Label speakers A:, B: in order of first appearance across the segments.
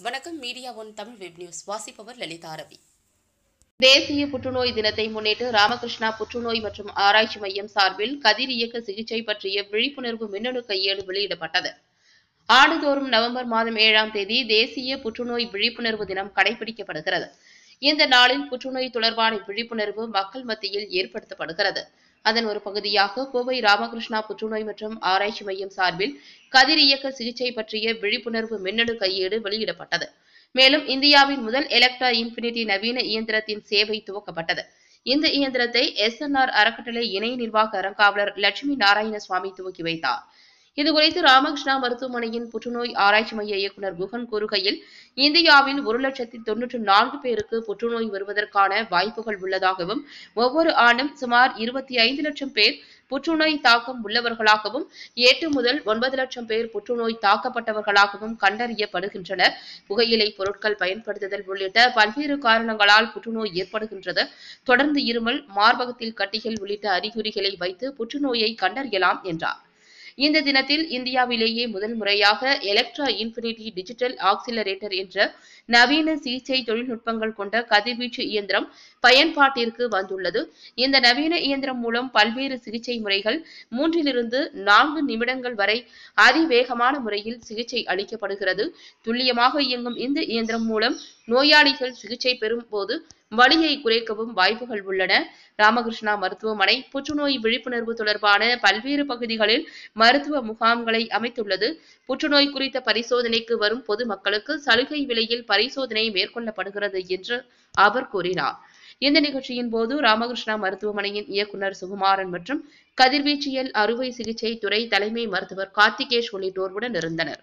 A: வணக்கம் Media One Tamil web news வாசிப்பவர் லலிதா ரவி
B: தேசிய புற்றுநோய் தினத்தை முன்னிட்டு ராமகிருஷ்ணா புற்றுநோய் மற்றும் ஆராய்ச்சி மையம் சார்பில் கதிரியக்க சிகிச்சை பற்றிய விழிப்புணர்வு மின்னணு கையேடு வெளியிடப்பட்டது ஆண்டுதோறும் நவம்பர் மாதம் ஏழாம் தேதி தேசிய புற்றுநோய் விழிப்புணர்வு தினம் கடைபிடிக்கப்படுகிறது இந்த நாளில் புற்றுநோய் தொடர்பான விழிப்புணர்வு மக்கள் மத்தியில் ஏற்படுத்தப்படுகிறது அதன் ஒரு பகுதியாக கோவை ராமகிருஷ்ணா புற்றுநோய் மற்றும் ஆராய்ச்சி மையம் சார்பில் கதிரியக்க சிகிச்சை பற்றிய விழிப்புணர்வு மின்னணு கையேடு வெளியிடப்பட்டது மேலும் இந்தியாவின் முதல் எலக்ட்ரா இன்ஃபினிட்டி நவீன இயந்திரத்தின் சேவை துவக்கப்பட்டது இந்த இயந்திரத்தை எஸ்என்ஆர் அறக்கட்டளை இணை நிர்வாக அறங்காவலர் லட்சுமி நாராயணசுவாமி துவக்கி வைத்தார் இதுகுறித்து ராமகிருஷ்ணா மருத்துவமனையின் புற்றுநோய் ஆராய்ச்சி மைய இயக்குநர் குகன் கூறுகையில் இந்தியாவில் ஒரு லட்சத்தி தொன்னூற்று நான்கு பேருக்கு புற்றுநோய் வருவதற்கான வாய்ப்புகள் உள்ளதாகவும் ஒவ்வொரு ஆண்டும் சுமார் இருபத்தி ஐந்து லட்சம் பேர் புற்றுநோய் தாக்கம் உள்ளவர்களாகவும் எட்டு முதல் ஒன்பது லட்சம் பேர் புற்றுநோய் தாக்கப்பட்டவர்களாகவும் கண்டறியப்படுகின்றனர் புகையிலை பொருட்கள் பயன்படுத்துதல் உள்ளிட்ட பல்வேறு காரணங்களால் புற்றுநோய் ஏற்படுகின்றது தொடர்ந்து இருமல் மார்பகத்தில் கட்டிகள் உள்ளிட்ட அறிகுறிகளை வைத்து புற்றுநோயை கண்டறியலாம் என்றார் இந்த தினத்தில் இந்தியாவிலேயே முதல் முறையாக எலக்ட்ரா இன்ஃபினிட்டி டிஜிட்டல் ஆக்சிலரேட்டர் என்ற நவீன சிகிச்சை தொழில்நுட்பங்கள் கொண்ட கதிர்வீச்சு இயந்திரம் பயன்பாட்டிற்கு வந்துள்ளது இந்த நவீன இயந்திரம் மூலம் பல்வேறு சிகிச்சை முறைகள் மூன்றிலிருந்து நான்கு நிமிடங்கள் வரை அதிவேகமான முறையில் சிகிச்சை அளிக்கப்படுகிறது துல்லியமாக இயங்கும் இந்த இயந்திரம் மூலம் நோயாளிகள் சிகிச்சை பெறும் போது வலியை குறைக்கவும் வாய்ப்புகள் உள்ளன ராமகிருஷ்ணா மருத்துவமனை புற்றுநோய் விழிப்புணர்வு தொடர்பான பல்வேறு பகுதிகளில் மருத்துவ முகாம்களை அமைத்துள்ளது புற்றுநோய் குறித்த பரிசோதனைக்கு வரும் பொதுமக்களுக்கு சலுகை விலையில் பரிசோதனை மேற்கொள்ளப்படுகிறது என்று அவர் கூறினார் இந்த நிகழ்ச்சியின் போது ராமகிருஷ்ணா மருத்துவமனையின் இயக்குநர் சுகுமாரன் மற்றும் கதிர்வீச்சியல் அறுவை சிகிச்சை துறை தலைமை மருத்துவர் கார்த்திகேஷ் உள்ளிட்டோர் உடன் இருந்தனர்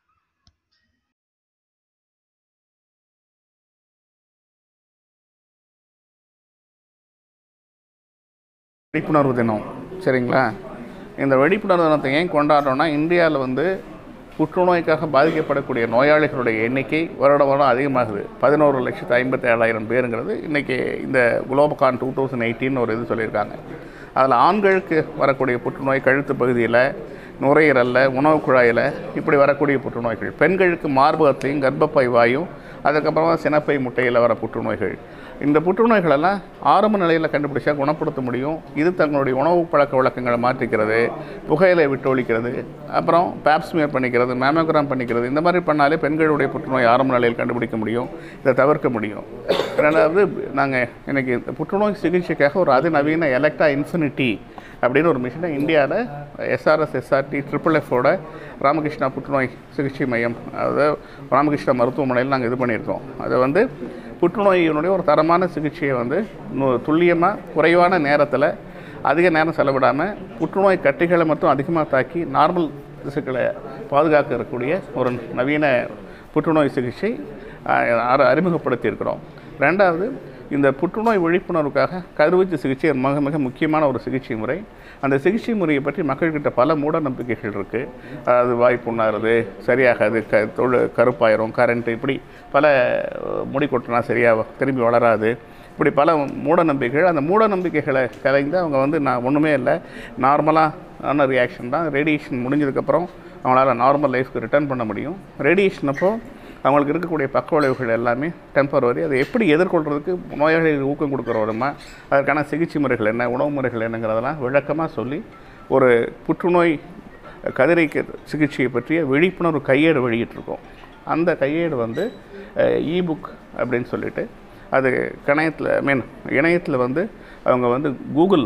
C: விழிப்புணர்வு தினம் சரிங்களா இந்த விழிப்புணர்வு தினத்தை ஏன் கொண்டாடுறோம்னா இந்தியாவில் வந்து புற்றுநோய்க்காக பாதிக்கப்படக்கூடிய நோயாளிகளுடைய எண்ணிக்கை வருட வருடம் அதிகமாகுது பதினோரு லட்சத்து ஐம்பத்தி ஏழாயிரம் பேருங்கிறது இன்றைக்கி இந்த குளோபகான் டூ தௌசண்ட் எயிட்டின்னு ஒரு இது சொல்லியிருக்காங்க அதில் ஆண்களுக்கு வரக்கூடிய புற்றுநோய் கழுத்து பகுதியில் நுரையீரலில் உணவு குழாயில் இப்படி வரக்கூடிய புற்றுநோய்கள் பெண்களுக்கு மார்பகத்தையும் கர்ப்பப்பை வாயும் அதுக்கப்புறமா சினப்பை முட்டையில் வர புற்றுநோய்கள் இந்த புற்றுநோய்களெல்லாம் ஆரம்ப நிலையில் கண்டுபிடிச்சா குணப்படுத்த முடியும் இது தங்களுடைய உணவு பழக்க வழக்கங்களை மாற்றிக்கிறது புகையிலை விட்டு ஒழிக்கிறது அப்புறம் பேப்ஸ்மியர் பண்ணிக்கிறது மேமோகிராம் பண்ணிக்கிறது இந்த மாதிரி பண்ணாலே பெண்களுடைய புற்றுநோய் ஆரம்ப நிலையில் கண்டுபிடிக்க முடியும் இதை தவிர்க்க முடியும் ரெண்டாவது நாங்கள் இன்னைக்கு இந்த புற்றுநோய் சிகிச்சைக்காக ஒரு அதிநவீன எலக்ட்ரா இன்ஃபினிட்டி அப்படின்னு ஒரு மிஷினை இந்தியாவில் எஸ்ஆர்எஸ் எஸ்ஆர்டி ட்ரிபிள் எஃபோட ராமகிருஷ்ணா புற்றுநோய் சிகிச்சை மையம் அதாவது ராமகிருஷ்ணா மருத்துவமனையில் நாங்கள் இது பண்ணியிருக்கோம் அதை வந்து புற்றுநோயினுடைய ஒரு தரமான சிகிச்சையை வந்து நு- துல்லியமாக குறைவான நேரத்தில் அதிக நேரம் செலவிடாமல் புற்றுநோய் கட்டிகளை மட்டும் அதிகமாக தாக்கி நார்மல் திசுக்களை பாதுகாக்க இருக்கக்கூடிய ஒரு நவீன புற்றுநோய் சிகிச்சை அஹ், அறி- அறிமுகப்படுத்தியிருக்கிறோம் ரெண்டாவது இந்த புற்றுநோய் விழிப்புணர்வுக்காக கருவூச்சு சிகிச்சை மிக மிக முக்கியமான ஒரு சிகிச்சை முறை அந்த சிகிச்சை முறையை பற்றி மக்கள்கிட்ட பல மூட நம்பிக்கைகள் இருக்குது அது வாய் புண்ணாகிறது சரியாகாது க தொழு கருப்பாயிரும் கரண்ட் இப்படி பல அஹ், முடி கொட்டினா சரியாக திரும்பி வளராது இப்படி பல மூட நம்பிக்கைகள் அந்த மூட நம்பிக்கைகளை கலைந்து அவங்க வந்து நான் ஒன்றுமே இல்லை நார்மலான ரியாக்ஷன் தான் ரேடியேஷன் முடிஞ்சதுக்கப்புறம் அவங்களால நார்மல் லைஃப்க்கு ரிட்டர்ன் பண்ண முடியும் ரேடியேஷன் அப்போ அவங்களுக்கு இருக்கக்கூடிய பக்க விளைவுகள் எல்லாமே டெம்பரவரி அதை எப்படி எதிர்கொள்கிறதுக்கு நோயாளிகளுக்கு ஊக்கம் கொடுக்குற வருமா அதற்கான சிகிச்சை முறைகள் என்ன உணவு முறைகள் என்னங்கிறதெல்லாம் விளக்கமாக சொல்லி ஒரு புற்றுநோய் கதிரைக்கு சிகிச்சையை பற்றிய விழிப்புணர்வு கையேடு வெளியிட்டிருக்கோம் அந்த கையேடு வந்து இபுக் அப்படின்னு சொல்லிட்டு அது கணையத்தில் ஐ மீன் இணையத்தில் வந்து அவங்க வந்து கூகுள்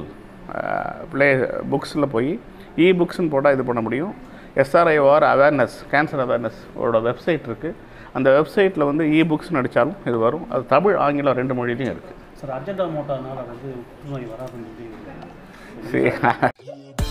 C: ப்ளே புக்ஸில் போய் இ புக்ஸ்னு போட்டால் இது பண்ண முடியும் எஸ்ஆர்ஐஓஆர் அவேர்னஸ் கேன்சர் அவேர்னஸ் ஓட வெப்சைட் இருக்குது அந்த வெப்சைட்டில் வந்து இ புக்ஸ்னு அடித்தாலும் இது வரும் அது தமிழ் ஆங்கிலம் ரெண்டு மொழியிலையும் இருக்குது
D: சார் அஜெண்டா மோட்டார்னால வந்து புற்றுநோய் வராதுன்னு சொல்லி
C: சரி